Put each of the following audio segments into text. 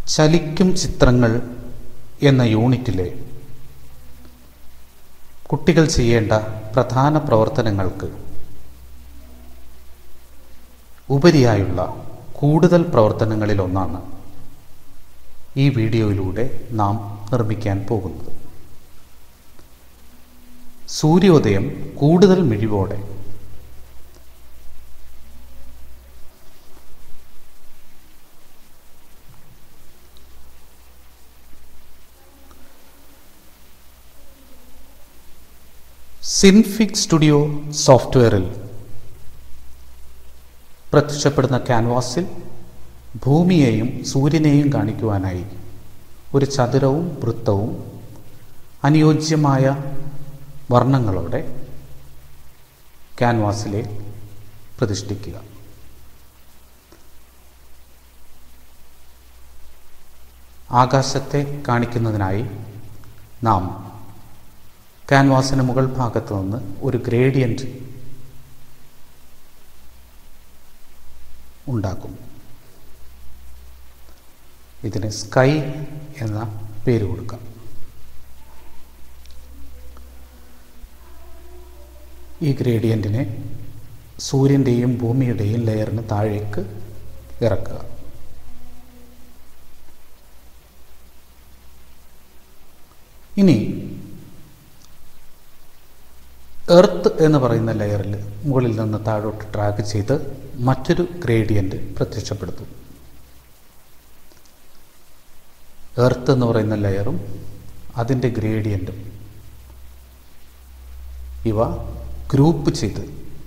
ചലിക്കും ചിത്രങ്ങൾ എന്ന യൂണിറ്റിലെ കുട്ടികൾ ചെയ്യേണ്ട പ്രധാന പ്രവർത്തനങ്ങൾക്ക് ഉപരിയായുള്ള കൂടുതൽ പ്രവർത്തനങ്ങളിലൊന്നാണ് ഈ വീഡിയോയിലൂടെ നാം നിർമ്മിക്കാൻ പോകുന്നത് സൂര്യോദയം കൂടുതൽ മിഴിവോടെ സിൻഫിക് സ്റ്റുഡിയോ സോഫ്റ്റ്വെയറിൽ പ്രത്യക്ഷപ്പെടുന്ന ക്യാൻവാസിൽ ഭൂമിയെയും സൂര്യനെയും കാണിക്കുവാനായി ഒരു ചതുരവും വൃത്തവും അനുയോജ്യമായ വർണ്ണങ്ങളോടെ ക്യാൻവാസിലെ പ്രതിഷ്ഠിക്കുക ആകാശത്തെ കാണിക്കുന്നതിനായി നാം ക്യാൻവാസിന് മുകൾ ഭാഗത്ത് നിന്ന് ഒരു ഗ്രേഡിയൻറ്റ് ഉണ്ടാക്കും ഇതിന് സ്കൈ എന്ന പേര് കൊടുക്കാം ഈ ഗ്രേഡിയൻറ്റിനെ സൂര്യൻ്റെയും ഭൂമിയുടെയും ലെയറിന് താഴേക്ക് ഇറക്കുക ഇനി എർത്ത് എന്ന് പറയുന്ന ലെയറിൽ മുകളിൽ നിന്ന് താഴോട്ട് ട്രാക്ക് ചെയ്ത് മറ്റൊരു ഗ്രേഡിയൻ്റ് പ്രത്യക്ഷപ്പെടുത്തും എർത്ത് എന്ന് പറയുന്ന ലെയറും അതിൻ്റെ ഗ്രേഡിയൻറ്റും ഇവ ഗ്രൂപ്പ് ചെയ്ത്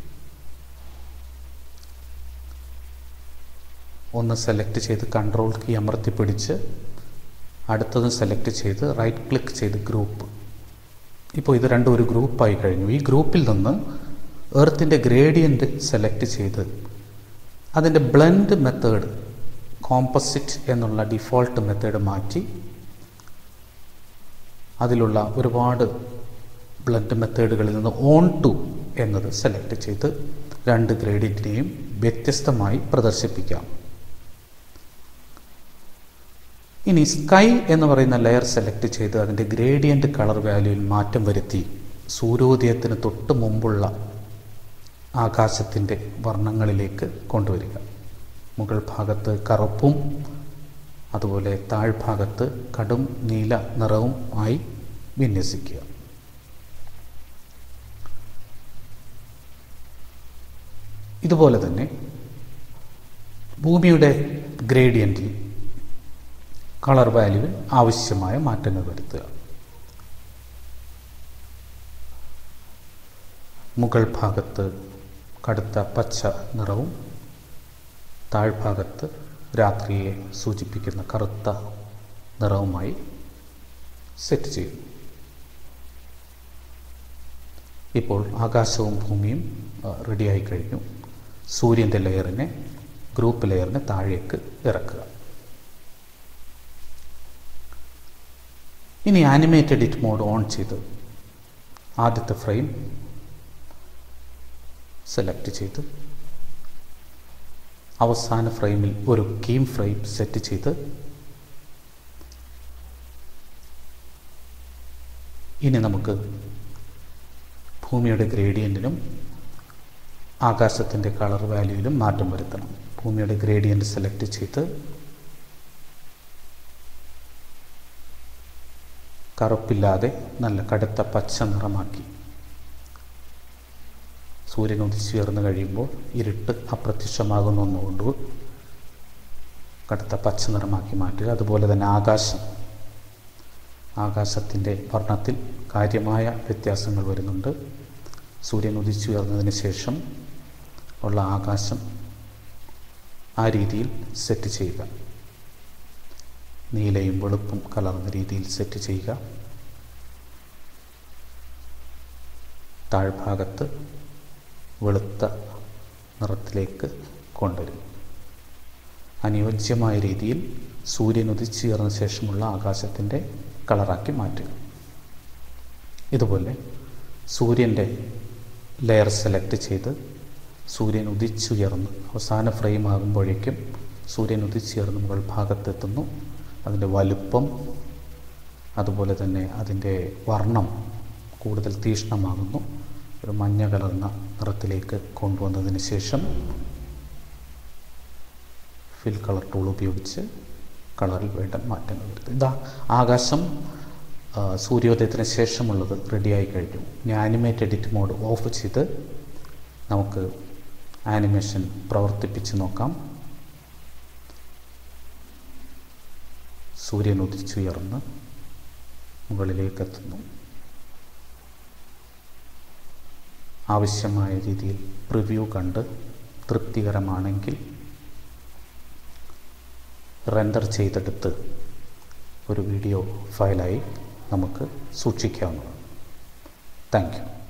ഒന്ന് സെലക്ട് ചെയ്ത് കൺട്രോൾ കീ അമർത്തി പിടിച്ച് അടുത്തത് സെലക്ട് ചെയ്ത് റൈറ്റ് ക്ലിക്ക് ചെയ്ത് ഗ്രൂപ്പ് ഇപ്പോൾ ഇത് രണ്ടും ഒരു ഗ്രൂപ്പായി കഴിഞ്ഞു ഈ ഗ്രൂപ്പിൽ നിന്ന് എർത്തിൻ്റെ ഗ്രേഡിയൻറ്റ് സെലക്ട് ചെയ്ത് അതിൻ്റെ ബ്ലെൻഡ് മെത്തേഡ് കോമ്പസിറ്റ് എന്നുള്ള ഡിഫോൾട്ട് മെത്തേഡ് മാറ്റി അതിലുള്ള ഒരുപാട് ബ്ലഡ് മെത്തേഡുകളിൽ നിന്ന് ഓൺ ടു എന്നത് സെലക്ട് ചെയ്ത് രണ്ട് ഗ്രേഡിയൻറ്റിനെയും വ്യത്യസ്തമായി പ്രദർശിപ്പിക്കാം ഇനി സ്കൈ എന്ന് പറയുന്ന ലെയർ സെലക്ട് ചെയ്ത് അതിൻ്റെ ഗ്രേഡിയൻ്റ് കളർ വാല്യൂവിൽ മാറ്റം വരുത്തി സൂര്യോദയത്തിന് തൊട്ട് മുമ്പുള്ള ആകാശത്തിൻ്റെ വർണ്ണങ്ങളിലേക്ക് കൊണ്ടുവരിക മുകൾ ഭാഗത്ത് കറുപ്പും അതുപോലെ താഴ്ഭാഗത്ത് കടും നീല നിറവും ആയി വിന്യസിക്കുക ഇതുപോലെ തന്നെ ഭൂമിയുടെ ഗ്രേഡിയൻറ്റിൽ കളർ വാല്യൂവിൽ ആവശ്യമായ മാറ്റങ്ങൾ വരുത്തുക മുകൾ ഭാഗത്ത് കടുത്ത പച്ച നിറവും താഴ്ഭാഗത്ത് രാത്രിയെ സൂചിപ്പിക്കുന്ന കറുത്ത നിറവുമായി സെറ്റ് ചെയ്യുന്നു ഇപ്പോൾ ആകാശവും ഭൂമിയും റെഡിയായി കഴിഞ്ഞു സൂര്യൻ്റെ ലെയറിനെ ഗ്രൂപ്പ് ലെയറിനെ താഴേക്ക് ഇറക്കുക ഇനി ആനിമേറ്റ് എഡിറ്റ് മോഡ് ഓൺ ചെയ്ത് ആദ്യത്തെ ഫ്രെയിം സെലക്ട് ചെയ്ത് അവസാന ഫ്രെയിമിൽ ഒരു കീം ഫ്രെയിം സെറ്റ് ചെയ്ത് ഇനി നമുക്ക് ഭൂമിയുടെ ഗ്രേഡിയൻറ്റിനും ആകാശത്തിൻ്റെ കളർ വാല്യൂവിലും മാറ്റം വരുത്തണം ഭൂമിയുടെ ഗ്രേഡിയൻറ്റ് സെലക്ട് ചെയ്ത് കറുപ്പില്ലാതെ നല്ല കടുത്ത പച്ച നിറമാക്കി സൂര്യൻ ഉദിച്ചുയർന്നു കഴിയുമ്പോൾ ഇരുട്ട് അപ്രത്യക്ഷമാകുന്നതുകൊണ്ട് കടുത്ത പച്ച നിറമാക്കി മാറ്റുക അതുപോലെ തന്നെ ആകാശം ആകാശത്തിൻ്റെ വർണ്ണത്തിൽ കാര്യമായ വ്യത്യാസങ്ങൾ വരുന്നുണ്ട് സൂര്യൻ ഉദിച്ചുയർന്നതിന് ശേഷം ഉള്ള ആകാശം ആ രീതിയിൽ സെറ്റ് ചെയ്യുക നീലയും വെളുപ്പും കലർന്ന രീതിയിൽ സെറ്റ് ചെയ്യുക താഴ്ഭാഗത്ത് വെളുത്ത നിറത്തിലേക്ക് കൊണ്ടുവരും അനുയോജ്യമായ രീതിയിൽ സൂര്യൻ ഉദിച്ചുയർന്ന ശേഷമുള്ള ആകാശത്തിൻ്റെ കളറാക്കി മാറ്റുക ഇതുപോലെ സൂര്യൻ്റെ ലെയർ സെലക്ട് ചെയ്ത് സൂര്യൻ ഉദിച്ചുയർന്ന് അവസാന ഫ്രെയിം ആകുമ്പോഴേക്കും സൂര്യൻ ഉദിച്ചുയർന്ന് മുകൾ ഭാഗത്തെത്തുന്നു അതിൻ്റെ വലുപ്പം അതുപോലെ തന്നെ അതിൻ്റെ വർണ്ണം കൂടുതൽ തീക്ഷ്ണമാകുന്നു ഒരു മഞ്ഞ കലർന്ന നിറത്തിലേക്ക് കൊണ്ടുവന്നതിന് ശേഷം ഫിൽ കളർ ടൂൾ ഉപയോഗിച്ച് കളറിൽ വേണ്ട മാറ്റങ്ങൾ വരുത്തും ഇതാ ആകാശം ആ, സൂര്യോദയത്തിന് ശേഷമുള്ളത് റെഡിയായി കഴിഞ്ഞു ഞാൻ ആനിമേറ്റ് എഡിറ്റ് മോഡ് ഓഫ് ചെയ്ത് നമുക്ക് ആനിമേഷൻ പ്രവർത്തിപ്പിച്ച് നോക്കാം സൂര്യൻ ഉദിച്ചുയർന്ന് മുകളിലേക്ക് എത്തുന്നു ആവശ്യമായ രീതിയിൽ പ്രിവ്യൂ കണ്ട് തൃപ്തികരമാണെങ്കിൽ റെൻഡർ ചെയ്തെടുത്ത് ഒരു വീഡിയോ ഫയലായി നമുക്ക് സൂക്ഷിക്കാവുന്നതാണ് താങ്ക് യു